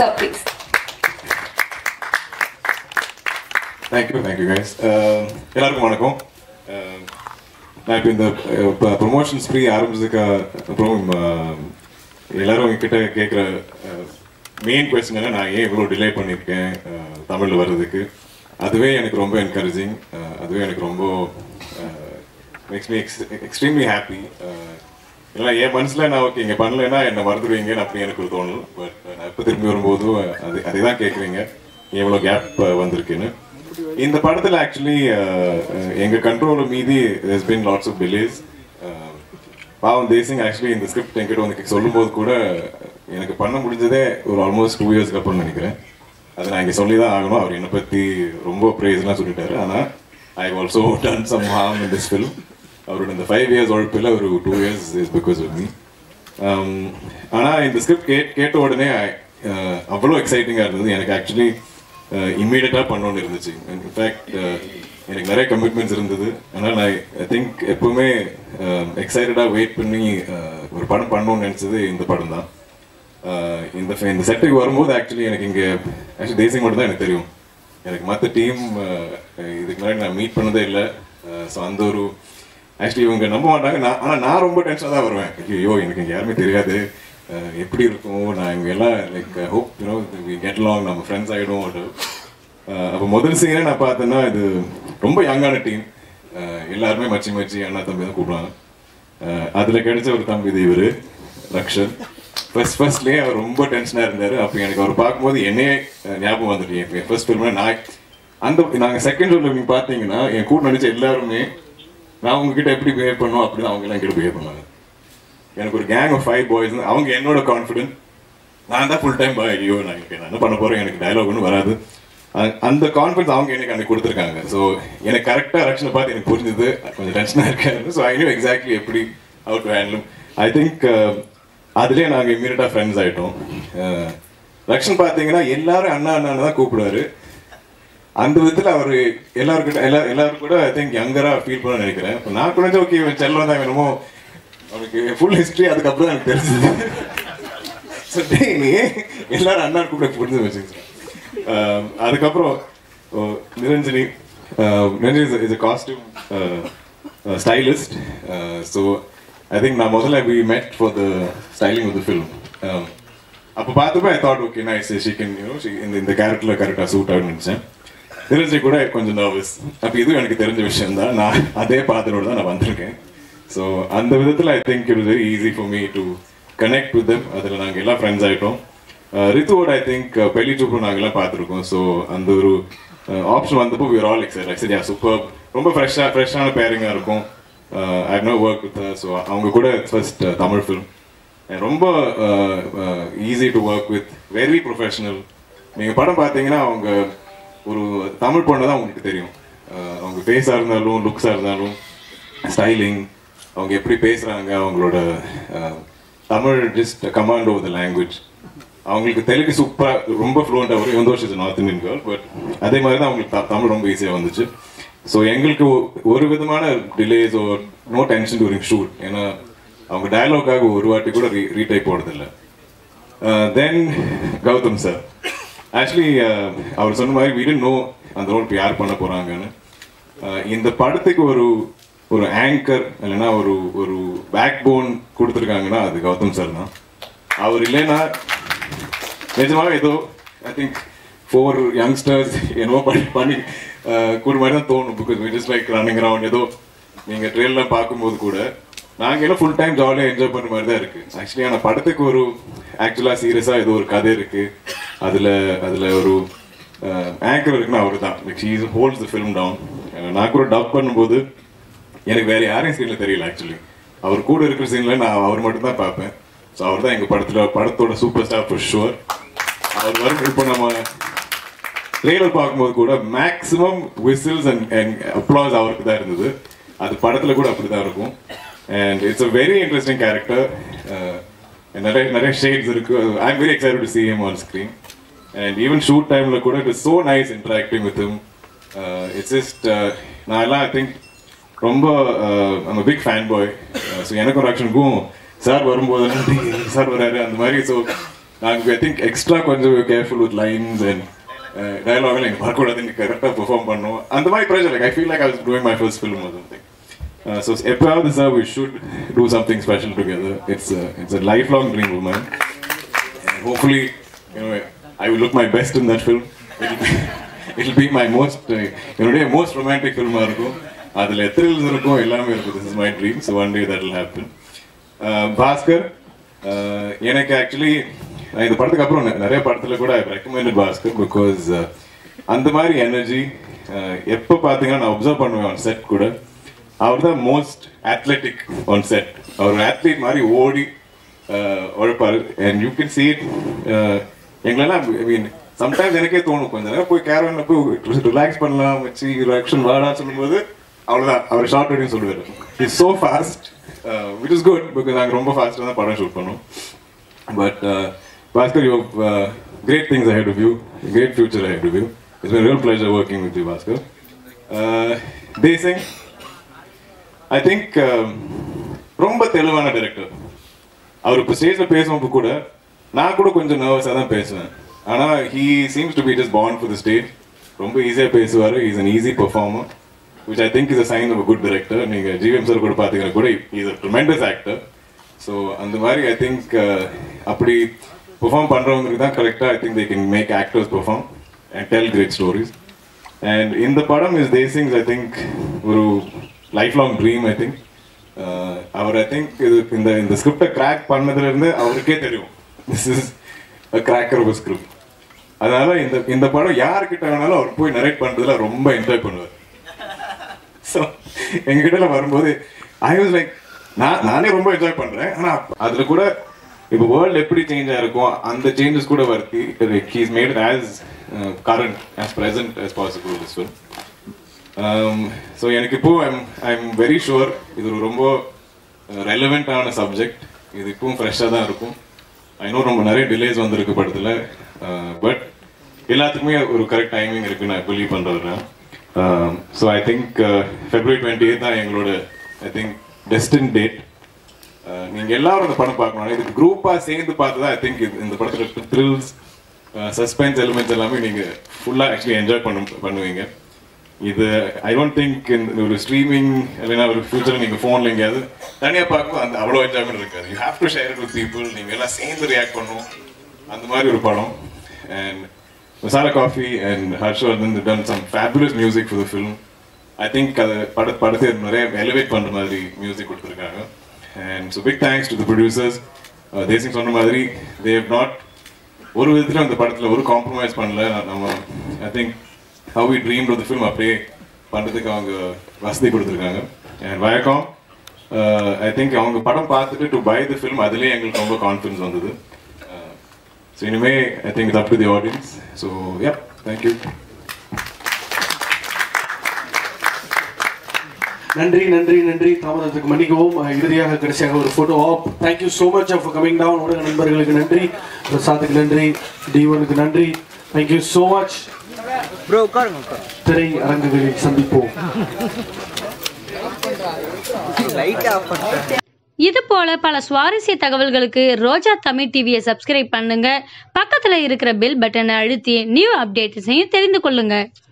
sir please thank you thank you guys எல்லாருக்கும் வணக்கம் Uh, நான் இப்போ இந்த ப்ரொமோஷன் ஸ்ப்ரீ ஆரம்பிச்சதுக்கு அப்புறம் uh, எல்லாரும் என்கிட்ட கேட்குற மெயின் கொஸ்டின் என்ன நான் ஏன் இவ்வளோ டிலே பண்ணியிருக்கேன் uh, தமிழ்ல வர்றதுக்கு அதுவே எனக்கு ரொம்ப என்கரேஜிங் அதுவே எனக்கு ரொம்ப makes me ex extremely happy இல்லை என் மனசில் நான் ஓகே இங்கே பண்ணலைன்னா என்னை மறந்துடுவீங்கன்னு அப்படி எனக்கு ஒரு தோணும் பட் நான் எப்போ திரும்பி வரும்போதும் அது அதே தான் கேட்குறீங்க எவ்வளோ கேப் வந்திருக்குன்னு இந்த படத்தில் ஆக்சுவலி எங்க கண்ட்ரோல மீதி there's been lots of delays அஹ், பாவம் தேசிங் ஆக்சுவலி இந்த ஸ்கிரிப்ட் என்கிட்ட வந்து சொல்லும்போது கூட எனக்கு பண்ண முடிஞ்சதே ஒரு ஆல்மோஸ்ட் டூ இயர்ஸ்க்கு அப்புறம் நினைக்கிறேன் அதை நான் இங்கே சொல்லி தான் ஆகணும் அவர் என்னை பற்றி ரொம்ப ப்ரேஸ்லாம் சொல்லிட்டாரு ஆனால் I also done some harm in this film அவரோட இந்த ஃபைவ் இயர்ஸ் உழைப்பில் ஒரு two years is because of me ஆனால் இந்த ஸ்கிரிப்ட் கே கேட்ட உடனே uh, அவ்வளோ எக்ஸைட்டிங்காக இருந்தது எனக்கு ஆக்சுவலி இம்மீடியட்டாக பண்ணணும்னு இருந்துச்சு இன்ஃபேக்ட் எனக்கு நிறைய கமிட்மெண்ட்ஸ் இருந்தது ஆனால் நான் ஐ திங்க் எப்பவுமே எக்ஸைட்டடாக வெயிட் பண்ணி uh, ஒரு படம் பண்ணணும்னு நினச்சது இந்த படம் தான் Uh, இந்த இந்த செட்டுக்கு வரும்போது ஆக்சுவலி எனக்கு இங்கே ஆக்சுவலி தேசிங் மட்டும் தான் எனக்கு தெரியும் எனக்கு மற்ற டீம் இதுக்கு முன்னாடி நான் மீட் பண்ணதே இல்லை ஸோ அந்த ஒரு ஆக்சுவலி இவங்க நம்ப மாட்டாங்க நான் ஆனால் நான் ரொம்ப டென்ஷனாக தான் வருவேன் ஐயோ எனக்கு இங்கே யாருமே தெரியாது அஹ் எப்படி இருக்கும் நான் இவங்க எல்லாம் like hope you know get long நம்ம ஃப்ரெண்ட்ஸ் ஆகிடும் அப்போ முதல் சீனே நான் பார்த்தேன்னா இது ரொம்ப யங்கான டீம் எல்லாருமே மச்சி மச்சி அண்ணா தம்பி தான் கூப்பிடுவாங்க அதில் கிடைச்ச ஒரு தம்பி இது இவர் ரக்ஷன் ஃபர்ஸ்ட் ஃபர்ஸ்ட்லேயே அவர் ரொம்ப டென்ஷனாக இருந்தார் அப்போ எனக்கு அவர் பார்க்கும்போது என்னையே அஹ், ஞாபகம் வந்துட்டு என் ஃபர்ஸ்ட் ஃபில்ம்ல நான் அந்த நாங்கள் செகண்ட் ஷோவில் நீங்கள் பார்த்தீங்கன்னா என் கூட நடிச்ச எல்லாருமே நான் உங்ககிட்ட எப்படி பிஹேவ் பண்ணுவோம் அப்படி தான் அவங்க எல்லாம் என்கிட்ட பிஹேவ் பண்ணாங்க எனக்கு ஒரு கேங் ஆஃப் ஃபைவ் பாய்ஸ் அவங்க என்னோட கான்ஃபிடென்ட் நான் தான் ஃபுல் டைம் பாய் ஐயோ நான் இங்க நான் என்ன பண்ண போறேன் எனக்கு டயலாக் ஒன்றும் வராது அ- அந்த கான்ஃபிடன்ஸ் அவங்க எனக்கு அன்னைக்கு கொடுத்துருக்காங்க ஸோ எனக்கு கரெக்டாக ரக்ஷனை பார்த்து எனக்கு புரிஞ்சுது கொஞ்சம் டென்ஷனாக இருக்காரு ஸோ ஐ நியூ எக்ஸாக்ட்லி எப்படி அவுட் டு ஹேண்ட்லும் ஐ திங்க் அதுலேயே நாங்கள் இம்மீடியட்டாக ஃப்ரெண்ட்ஸ் ஆகிட்டோம் ரக்ஷன் பார்த்தீங்கன்னா எல்லாரும் அண்ணா அண்ணான்னு தான் கூப்பிடுவாரு அந்த விதத்தில் அவர் எல்லாருக்கிட்ட எல்லா எல்லாரும் கூட ஐ திங்க் யங்கராக ஃபீல் பண்ண நினைக்கிறேன் இப்போ நான் கூட ஓகே இவன் செல்லம் தான் வேணுமோ அவனுக்கு ஃபுல் ஹிஸ்ட்ரி அதுக்கப்புறம் தான் எனக்கு தெரிஞ்சது ஸோ டெய்லி எல்லாரும் அண்ணா கூப்பிட புரிஞ்சு வச்சுங்க அதுக்கப்புறம் ஓ, நிரஞ்சனி அஹ், Niranjani is a costume stylist so I think நான் முதல்ல we met for the styling of the film அப்போ பார்த்தப்ப I thought okay nice she can you know இந்த இந்த கேரக்டரில் கரெக்டாக சூட் ஆகுன்னு நினச்சேன் நிரஞ்சனி கூட கொஞ்சம் நர்வஸ் அப்போ இதுவும் எனக்கு தெரிஞ்ச விஷயம் தான் நான் அதே பாத்திரோட தான் நான் வந்திருக்கேன் ஸோ அந்த விதத்தில் I think it very easy for me to connect with them அதில் நாங்கள் எல்லாம் ஃப்ரெண்ட்ஸ் ஆகிட்டோம் ரித்துவோட ஐ திங்க் பெலி சூப்பர் நாங்கள்லாம் பார்த்துருக்கோம் ஸோ அந்த ஒரு ஆப்ஷன் வந்தப்போ விர் ஆல் எக்ஸைட் சரியா சூப்பர் ரொம்ப ஃப்ரெஷ்ஷாக ஃப்ரெஷ்ஷான பேரிங்காக இருக்கும் I know work with so அவங்க கூட ஃபர்ஸ்ட் தமிழ் ஃபிலிம் ரொம்ப easy to work with very professional நீங்கள் படம் பார்த்தீங்கன்னா அவங்க ஒரு தமிழ் பொண்ணு தான் உங்களுக்கு தெரியும் அஹ் அவங்க ஃபேஸாக இருந்தாலும் லுக்ஸாக இருந்தாலும் ஸ்டைலிங் அவங்க எப்படி பேசுகிறாங்க அவங்களோட அஹ், Tamil just command over the language அவங்களுக்கு தெலுங்கு சூப்பராக ரொம்ப ஃப்ளூவெண்ட்டாக வரும் எந்த வருஷம் நார்த் இந்தியன் கேர்ள் பட் அதே மாதிரி தான் அவங்களுக்கு த- தமிழ் ரொம்ப ஈஸியாக வந்துச்சு ஸோ எங்களுக்கு ஒ- ஒரு விதமான delays no tension during shoot ஏன்னா அவங்க டயலாக்காக ஒரு வாட்டி கூட ரீ ரீடைப் போடுறதில்ல தென் கௌதம் சார் ஆக்சுவலி அவர் சொன்ன மாதிரி வீடு நோ அந்த ரோல் இப்போ யார் பண்ண போகிறாங்கன்னு இந்த படத்துக்கு ஒரு ஒரு ஆங்கர் இல்லைன்னா ஒரு ஒரு பேக் போன் கொடுத்துருக்காங்கன்னா அது கௌதம் சார் தான் அவர் இல்லைன்னா நிஜமாவே ஏதோ ஐ திங்க் ஃபோர் யங்ஸ்டர்ஸ் என்னவோ பண்ணி பண்ணி அஹ், கூட மாதிரி தான் தோணும் because we just like running around ஏதோ நீங்கள் ட்ரெயிலில் பார்க்கும்போது கூட நாங்கள் எல்லாம் ஃபுல் டைம் ஜாலியாக என்ஜாய் பண்ணுற மாதிரி தான் இருக்குது ஆக்சுவலி ஆனால் படத்துக்கு ஒரு ஆக்சுவலாக சீரியஸாக ஏதோ ஒரு கதை இருக்குது அதில் அதில் ஒரு ஆங்கர் இருக்குன்னா அவர் தான் like she holds the film down நான் கூட டப் பண்ணும்போது எனக்கு வேற யாரையும் சீனில் தெரியல ஆக்சுவலி அவர் கூட இருக்கிற சீனில் நான் அவர் மட்டும் தான் பார்ப்பேன் ஸோ அவர் தான் எங்கள் படத்தில் படத்தோட சூப்பர் ஸ்டார் ஃபார் ஷுவர் அவர் வரும் இப்போ நம்ம ட்ரெய்லர் பார்க்கும்போது கூட maximum whistles and and applause அவருக்கு தான் இருந்தது அது படத்தில் கூட அப்படி தான் இருக்கும் and it's a very interesting character நிறைய நிறைய ஷேட்ஸ் இருக்கு I am very excite to see him on screen and even shoot டைம்ல கூட it is so nice interacting with him it's just நான் எல்லாம் ஐ திங்க் ரொம்ப நம்ம பிக் ஃபேன் பாய் ஸோ எனக்கும் ரக்ஷனுக்கும் சார் வரும்போது சார் வராரு அந்த மாதிரி ஸோ நாங்கள் ஐ திங்க் எக்ஸ்ட்ரா கொஞ்சம் கேர்ஃபுல் வித் லைன்ஸ் அண்ட் டயலாக்ல எனக்கு வரக்கூடாது நீ கரெக்டாக பெர்ஃபார்ம் பண்ணும் அந்த மாதிரி pressure like I feel like I was doing my first film or something Uh, so எப்பயாவது sir we should do something special together it's a, it's a lifelong dream of mine and hopefully you know I will look my best in that film it'll be, it'll be my most uh, என்னுடைய most romantic film இருக்கும் அதில் thrills இருக்கும் எல்லாமே இருக்கும் this is my dream so one day that will happen uh, Bhaskar uh, எனக்கு actually நான் இந்த படத்துக்கு அப்புறம் நெ- நிறைய படத்துல கூட ஐ ரெக்கமெண்டட் பாஸ்கர் பிகாஸ் அந்த மாதிரி எனர்ஜி எப்போ பார்த்தீங்கன்னா நான் அப்சர்வ் பண்ணுவேன் ஆன் செட் கூட அவர் தான் மோஸ்ட் அத்லெட்டிக் ஆன் செட் அவர் அத்லீட் மாதிரி ஓடி uh, உழைப்பாரு and you can see it uh, எங்களெல்லாம் ஐ மீன் சம்டைம்ஸ் எனக்கே தோணும் கொஞ்ச நேரம் போய் கேரவனில் போய் ரிலாக்ஸ் பண்ணலாம் வச்சு ரிலாக்ஷன் வாடான்னு சொல்லும்போது அவ்வளோதான் அவர் ஷார்ட் அப்படின்னு சொல்லுவார் is so fast which is good because நாங்கள் ரொம்ப ஃபாஸ்ட்டாக தான் படம் ஷூட் பண்ணோம் but Bhaskar you great things ahead of you great future ahead of you it's been a real pleasure working with you Bhaskar Desingh I think ரொம்ப தெளிவான டைரக்டர் அவர் இப்போ ஸ்டேஜில் பேசும்போது கூட நான் கூட கொஞ்சம் நர்வஸாக தான் பேசுவேன் ஆனால் he seems to be just born for the stage ரொம்ப ஈஸியாக பேசுவார் is an easy performer which I think is a sign of a good director நீங்கள் ஜிவிஎம் சார் கூட பார்த்தீங்கன்னா கூட is a tremendous actor so அந்த மாதிரி ஐ திங்க் அப்படி பெர்ஃபார்ம் பண்ணுறவங்களுக்கு தான் கரெக்டாக I think they can make actors perform and tell great stories and இந்த படம் இஸ் தேசிங்ஸ் ஐ திங்க் ஒரு life long dream I think அவர் ஐ திங்க் இது இந்த இந்த ஸ்கிரிப்டை கிராக் பண்ணதுலேருந்து அவருக்கே தெரியும் this is cracker of script அதனால இந்த இந்த படம் யார்கிட்ட வேணாலும் அவர் போய் நரேட் பண்ணுறதுல ரொம்ப என்ஜாய் பண்ணுவார் ஸோ எங்ககிட்ட வரும்போது ஐ வாஸ் லைக் நான் நானே ரொம்ப என்ஜாய் பண்றேன் ஆனா அதுல கூட இப்போ வேர்ல்டு எப்படி சேஞ்ச் ஆயிருக்கும் அந்த சேஞ்சஸ் கூட வருத்தி he's made as current as present as possible this film so எனக்கு இப்போ I'm I am very sure இது ஒரு ரொம்ப ரெலவெண்ட்டான சப்ஜெக்ட் இது இப்பவும் ஃப்ரெஷ்ஷாக தான் இருக்கும் ஐநோ ரொம்ப நிறைய டிலேஸ் வந்திருக்கு படத்தில் பட் எல்லாத்துக்குமே ஒரு கரெக்ட் டைமிங் இருக்குன்னு நான் பிலீவ் பண்ணுறேன் so I think February twenty தான் எங்களோட ஐ திங்க் டெஸ்டின் டேட் நீங்கள் எல்லாரும் இந்த படம் பார்க்கணும் இது குரூப்பாக சேர்ந்து பார்த்து தான் ஐ திங்க் இந்த படத்தில் த்ரில்ஸ் சஸ்பென்ஸ் எலிமெண்ட்ஸ் எல்லாமே நீங்கள் ஃபுல்லாக ஆக்சுவலி என்ஜாய் பண்ண பண்ணுவீங்க இது ஐ டோன்ட் திங்க் இந்த ஒரு ஸ்ட்ரீமிங் இல்லைன்னா ஒரு ஃபியூச்சர் நீங்கள் ஃபோனில் எங்கேயாவது தனியாக பார்க்கும்போது அந்த அவ்வளோ என்ஜாய்மெண்ட் இருக்காது you have to share it with people நீங்கள் எல்லாம் சேர்ந்து ரியாக்ட் பண்ணணும் அந்த மாதிரி ஒரு படம் and masala coffee and Harshavardhan done some fabulous music for the film I think அது பட படத்தை நிறைய எலிவேட் பண்ணுற மாதிரி மியூசிக் கொடுத்துருக்காங்க and so big thanks to the producers Desingh சொன்ன மாதிரி தேவ் நாட் ஒரு விதத்தில் அந்த படத்தில் ஒரு காம்ப்ரமைஸ் பண்ணல நம்ம I think how we dream the film அப்படியே பண்ணுறதுக்கு அவங்க வசதி கொடுத்துருக்காங்க அண்ட் வயக்கம் ஐ திங்க் அவங்க படம் பார்த்துட்டு டு பை த ஃபிலிம் அதுலேயே எங்களுக்கு ரொம்ப கான்ஃபிடன்ஸ் வந்தது ஸோ இனிமே I think up to the audience so yeah thank you நன்றி நன்றி நன்றி தாமதத்துக்கு மன்னிக்கவும் அஹ், இறுதியாக கடைசியாக ஒரு photo op thank you so much for coming down ஊடக நண்பர்களுக்கு நன்றி பிரசாத்துக்கு நன்றி தீவனுக்கு நன்றி தேங்க்யூ ஸோ மச் ப்ரோ உட்காருங்க உட்காருங்க திரை அரங்குகளில் சந்திப்போம் லைட் ஆஃப் பண்ணிட்டேன் இது போல பல சுவாரஸ்ய தகவல்களுக்கு ரோஜா தமிழ் டிவியை சப்ஸ்கிரைப் பண்ணுங்க பக்கத்துல இருக்கிற பெல் பட்டனை அழுத்தி நியூ அப்டேட்ஸையும் தெரிந்து கொள்ளுங்க